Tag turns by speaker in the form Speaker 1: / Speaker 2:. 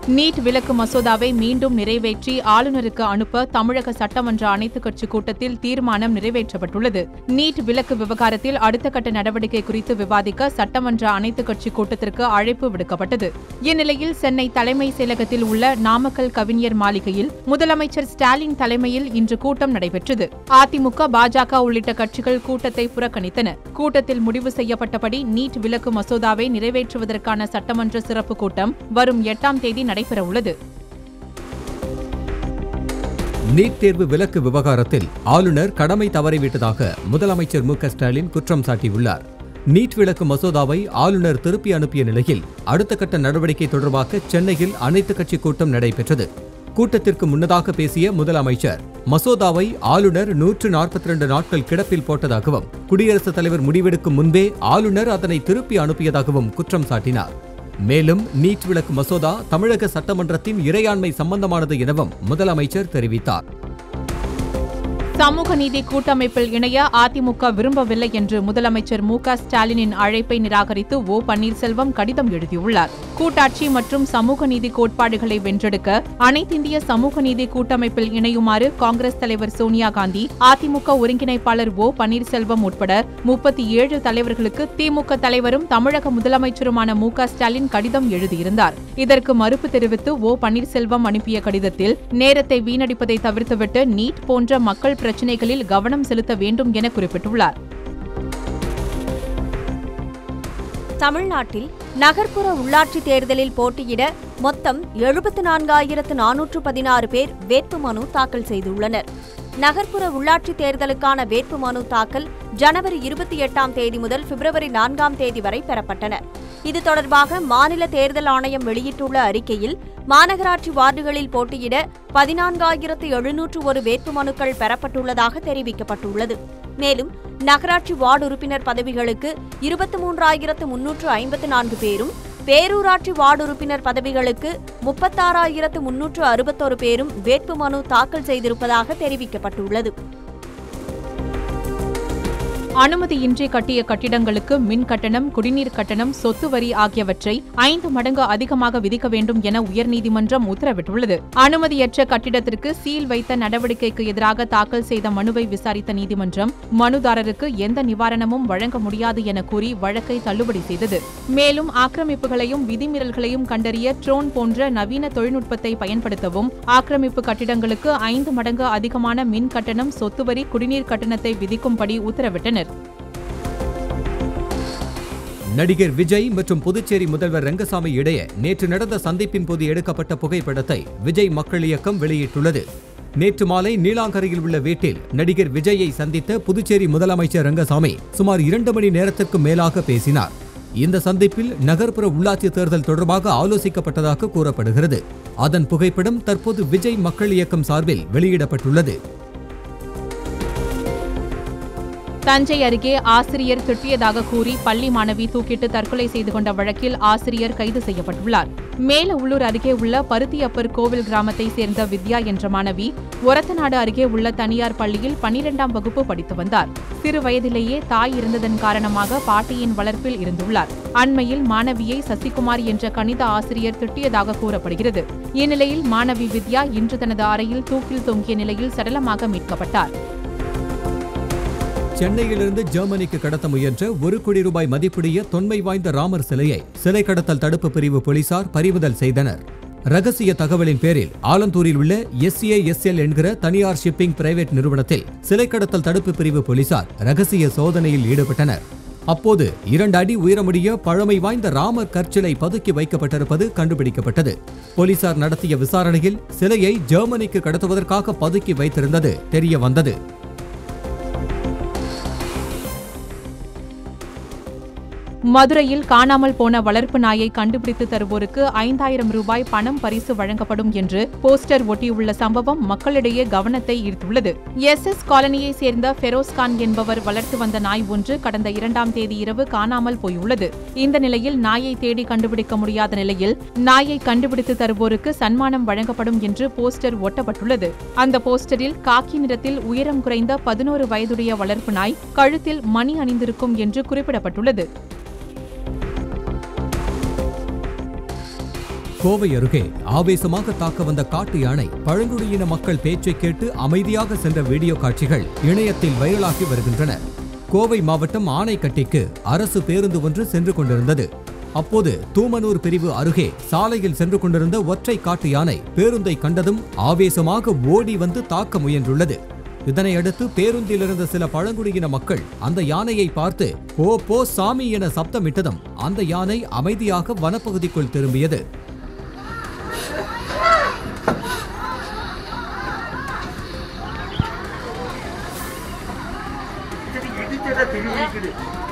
Speaker 1: NEET விலக்கு மசோதாவை மீண்டும் நிறைவேற்றி ஆளுநருக்கு அனுப்ப தமிழக சட்டமன்ற அனைத்துக் கட்சி கூட்டத்தில் தீர்மானம் நிறைவேற்றப்பட்டுள்ளது நீட் விலக்கு விவகாரத்தில் அடுத்த கட்ட நடவடிக்கை குறித்து விவாதிக்க சட்டமன்ற அனைத்துக் கட்சி கூட்டத்திற்கு அழைப்பு விடுக்கப்பட்டது இந்நிலையில் சென்னை தலைமை செயலகத்தில் உள்ள நாமக்கல் கவிஞர் மாளிகையில் முதலமைச்சர் ஸ்டாலின் தலைமையில் இன்று கூட்டம் நடைபெற்றது அதிமுக பாஜக உள்ளிட்ட கட்சிகள் கூட்டத்தை புறக்கணித்தன கூட்டத்தில் முடிவு செய்யப்பட்டபடி நீட் விலக்கு மசோதாவை நிறைவேற்றுவதற்கான சட்டமன்ற சிறப்பு கூட்டம் வரும் எட்டாம் தேதி நடைபெறவுள்ளது
Speaker 2: நீட் தேர்வு விலக்கு விவகாரத்தில் ஆளுநர் கடமை தவறிவிட்டதாக முதலமைச்சர் மு க ஸ்டாலின் குற்றம் சாட்டியுள்ளார் நீட் விலக்கு மசோதாவை ஆளுநர் திருப்பி அனுப்பிய நிலையில் அடுத்த கட்ட நடவடிக்கை தொடர்பாக சென்னையில் அனைத்துக் கட்சி கூட்டம் நடைபெற்றது கூட்டத்திற்கு முன்னதாக பேசிய முதலமைச்சர் மசோதாவை ஆளுநர் நூற்று நாற்பத்தி ரெண்டு நாட்கள் கிடப்பில் போட்டதாகவும் குடியரசுத் தலைவர் முடிவெடுக்கும் முன்பே ஆளுநர் அதனை திருப்பி அனுப்பியதாகவும் குற்றம் சாட்டினார் மேலும் நீட் விலக்கு மசோதா தமிழக சட்டமன்றத்தின் இறையாண்மை சம்பந்தமானது எனவும் முதலமைச்சர் தெரிவித்தார்
Speaker 1: சமூக நீதி கூட்டமைப்பில் இணைய அதிமுக விரும்பவில்லை என்று முதலமைச்சர் மு க ஸ்டாலினின் அழைப்பை நிராகரித்து ஓ பன்னீர்செல்வம் கடிதம் எழுதியுள்ளார் கூட்டாட்சி மற்றும் சமூக நீதி கோட்பாடுகளை வென்றெடுக்க அனைத்திந்திய சமூக நீதி கூட்டமைப்பில் இணையுமாறு காங்கிரஸ் தலைவர் சோனியா காந்தி அதிமுக ஒருங்கிணைப்பாளர் ஓ பன்னீர்செல்வம் உட்பட முப்பத்தி ஏழு தலைவர்களுக்கு திமுக தலைவரும் தமிழக முதலமைச்சருமான மு க ஸ்டாலின் கடிதம் எழுதியிருந்தார் இதற்கு மறுப்பு தெரிவித்து ஓ பன்னீர்செல்வம் அனுப்பிய கடிதத்தில் நேரத்தை வீணடிப்பதை தவிர்த்துவிட்டு நீட் போன்ற மக்கள் பிரச்சினைகளில் கவனம் செலுத்த வேண்டும் என குறிப்பிட்டுள்ளார்
Speaker 3: தமிழ்நாட்டில் நகர்ப்புற உள்ளாட்சி தேர்தலில் போட்டியிட மொத்தம் எழுபத்து நான்காயிரத்து நானூற்று பதினாறு பேர் வேட்புமனு தாக்கல் செய்துள்ளனர் நகர்ப்புற உள்ளாட்சி தேர்தலுக்கான வேட்புமனு தாக்கல் ஜனவரி இருபத்தி எட்டாம் தேதி முதல் பிப்ரவரி நான்காம் தேதி வரை பெறப்பட்டன இது தொடர்பாக மாநில தேர்தல் ஆணையம் வெளியிட்டுள்ள அறிக்கையில் மாநகராட்சி வார்டுகளில் போட்டியிட பதினான்காயிரத்து எழுநூற்று ஒரு வேட்புமனுக்கள் பெறப்பட்டுள்ளதாக தெரிவிக்கப்பட்டுள்ளது மேலும் நகராட்சி வார்டு உறுப்பினர் பதவிகளுக்கு இருபத்தி மூன்றாயிரத்து முன்னூற்று ஐம்பத்து நான்கு பேரும் பேரூராட்சி வார்டு உறுப்பினர் பதவிகளுக்கு முப்பத்தாறாயிரத்து முன்னூற்று அறுபத்தொரு பேரும் வேட்புமனு தாக்கல் செய்திருப்பதாக தெரிவிக்கப்பட்டுள்ளது
Speaker 1: அனுமதியின்றி கட்டிய கட்டிடங்களுக்கு மின் கட்டணம் குடிநீர் கட்டணம் சொத்து வரி ஆகியவற்றை ஐந்து மடங்கு அதிகமாக விதிக்க வேண்டும் என உயர்நீதிமன்றம் உத்தரவிட்டுள்ளது அனுமதியற்ற கட்டிடத்திற்கு சீல் வைத்த நடவடிக்கைக்கு எதிராக தாக்கல் செய்த மனுவை விசாரித்த நீதிமன்றம் மனுதாரருக்கு எந்த நிவாரணமும் வழங்க முடியாது என கூறி வழக்கை தள்ளுபடி செய்தது மேலும் ஆக்கிரமிப்புகளையும் விதிமீறல்களையும் கண்டறிய ட்ரோன் போன்ற நவீன தொழில்நுட்பத்தை பயன்படுத்தவும் ஆக்கிரமிப்பு கட்டிடங்களுக்கு ஐந்து மடங்கு அதிகமான மின் கட்டணம் சொத்து வரி குடிநீர் கட்டணத்தை விதிக்கும்படி உத்தரவிட்டனர்
Speaker 2: நடிகர் விஜய் மற்றும் புதுச்சேரி முதல்வர் ரங்கசாமி இடையே நேற்று நடந்த சந்திப்பின் போது எடுக்கப்பட்ட புகைப்படத்தை விஜய் மக்கள் இயக்கம் வெளியிட்டுள்ளது நேற்று மாலை நீலாங்கரையில் உள்ள வீட்டில் நடிகர் விஜயை சந்தித்த புதுச்சேரி முதலமைச்சர் ரங்கசாமி சுமார் இரண்டு மணி நேரத்திற்கு மேலாக பேசினார் இந்த சந்திப்பில் நகர்ப்புற உள்ளாட்சி தேர்தல் தொடர்பாக ஆலோசிக்கப்பட்டதாக கூறப்படுகிறது அதன் புகைப்படம் தற்போது விஜய் மக்கள் இயக்கம் சார்பில் வெளியிடப்பட்டுள்ளது
Speaker 1: தஞ்சை அருகே ஆசிரியர் திட்டியதாக கூறி பள்ளி மாணவி தூக்கிட்டு தற்கொலை செய்து கொண்ட வழக்கில் ஆசிரியர் கைது செய்யப்பட்டுள்ளார் மேல உள்ளூர் அருகே உள்ள பருத்தியப்பர் கோவில் கிராமத்தை சேர்ந்த வித்யா என்ற மாணவி ஒரத்தநாடு அருகே உள்ள தனியார் பள்ளியில் பனிரெண்டாம் வகுப்பு படித்து வந்தார் சிறு வயதிலேயே தாய் இருந்ததன் காரணமாக பாட்டியின் வளர்ப்பில் இருந்துள்ளார் அண்மையில் மாணவியை சசிகுமார் என்ற கணித ஆசிரியர் திட்டியதாக கூறப்படுகிறது இந்நிலையில் மாணவி வித்யா இன்று தனது அறையில் தூக்கில் தொங்கிய நிலையில் சடலமாக மீட்கப்பட்டார்
Speaker 2: சென்னையிலிருந்து ஜெர்மனிக்கு கடத்த முயன்ற ஒரு கோடி ரூபாய் மதிப்புடைய தொன்மை வாய்ந்த ராமர் சிலையை சிலை கடத்தல் தடுப்பு பிரிவு போலீசார் பறிமுதல் செய்தனர் ரகசிய தகவலின் பேரில் ஆலந்தூரில் உள்ள எஸ்ஏஎஸ்எல் என்கிற தனியார் ஷிப்பிங் பிரைவேட் நிறுவனத்தில் சிலை கடத்தல் தடுப்பு பிரிவு போலீசார் ரகசிய சோதனையில் ஈடுபட்டனர் அப்போது இரண்டு அடி உயரமுடைய பழமை வாய்ந்த ராமர் கற்சிலை பதுக்கி வைக்கப்பட்டிருப்பது கண்டுபிடிக்கப்பட்டது போலீசார் நடத்திய விசாரணையில் சிலையை ஜெர்மனிக்கு கடத்துவதற்காக பதுக்கி வைத்திருந்தது தெரிய வந்தது
Speaker 1: மதுரையில் காணாமல் போன வளர்ப்பு நாயை கண்டுபிடித்து தருவோருக்கு ஐந்தாயிரம் ரூபாய் பணம் பரிசு வழங்கப்படும் என்று போஸ்டர் ஒட்டியுள்ள சம்பவம் மக்களிடையே கவனத்தை ஈர்த்துள்ளது எஸ் எஸ் காலனியை சேர்ந்த ஃபெரோஸ்கான் என்பவர் வளர்த்து வந்த நாய் ஒன்று கடந்த இரண்டாம் தேதி இரவு காணாமல் போயுள்ளது இந்த நிலையில் நாயை தேடி கண்டுபிடிக்க முடியாத நிலையில் நாயை கண்டுபிடித்து தருவோருக்கு சன்மானம் வழங்கப்படும் என்று போஸ்டர் ஒட்டப்பட்டுள்ளது அந்த போஸ்டரில் காக்கி நிறத்தில் உயரம் குறைந்த பதினோரு வயதுடைய வளர்ப்பு நாய் கழுத்தில் மணி அணிந்திருக்கும் என்று குறிப்பிடப்பட்டுள்ளது
Speaker 2: கோவை அருகே ஆவேசமாக தாக்க வந்த காட்டு யானை பழங்குடியின மக்கள் பேச்சை கேட்டு அமைதியாக சென்ற வீடியோ காட்சிகள் இணையத்தில் வைரலாகி வருகின்றன கோவை மாவட்டம் ஆனைக்கட்டிக்கு அரசு பேருந்து ஒன்று சென்று கொண்டிருந்தது அப்போது தூமனூர் பிரிவு அருகே சாலையில் சென்று கொண்டிருந்த ஒற்றை காட்டு யானை பேருந்தை கண்டதும் ஆவேசமாக ஓடி வந்து தாக்க முயன்றுள்ளது இதனையடுத்து பேருந்தில் இருந்த சில பழங்குடியின மக்கள் அந்த யானையை பார்த்து போ போ சாமி என சப்தமிட்டதும் அந்த யானை அமைதியாக வனப்பகுதிக்குள் திரும்பியது
Speaker 4: இடிச்சதா தெரிவிக்குது